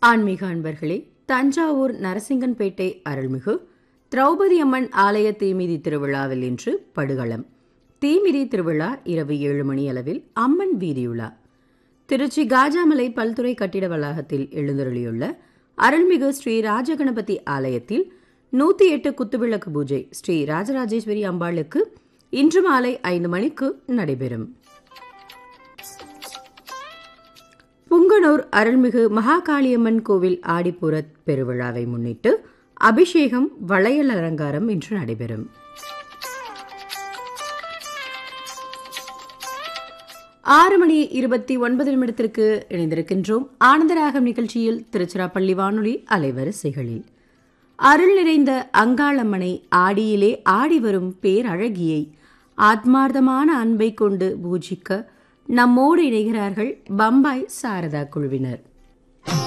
ஆன்மீக அன்பர்களே தஞ்சாவூர் நரசிங்கன்பேட்டை அருள்மிகு திரௌபதி அம்மன் ஆலய தீமிதி திருவிழாவில் இன்று படுகளம் தீமிதி திருவிழா இரவு ஏழு மணி அளவில் அம்மன் வீதியுலா திருச்சி காஜாமலை பல்துறை கட்டிட வளாகத்தில் எழுந்தருளியுள்ள அருள்மிகு ஸ்ரீ ராஜகணபதி ஆலயத்தில் நூத்தி எட்டு குத்துவிளக்கு பூஜை ஸ்ரீ ராஜராஜேஸ்வரி அம்பாளுக்கு இன்று மாலை ஐந்து மணிக்கு நடைபெறும் புங்கனூர் அருள்மிகு மகாகாளியம்மன் கோவில் ஆடிப்புற பெருவிழாவை முன்னிட்டு அபிஷேகம் வளையல் அலங்காரம் இன்று நடைபெறும் ஆறு மணி இருபத்தி ஒன்பது நிமிடத்திற்கு இணைந்திருக்கின்றோம் ஆனந்தராகம் நிகழ்ச்சியில் திருச்சிராப்பள்ளி வானொலி அலைவரிசைகளில் அருள் நிறைந்த அங்காளம்மனை ஆடியிலே ஆடி வரும் பேரழகியை ஆத்மார்த்தமான அன்பை கொண்டு பூஜிக்க நம்மோடு இணைகிறார்கள் பம்பாய் சாரதா குழுவினர்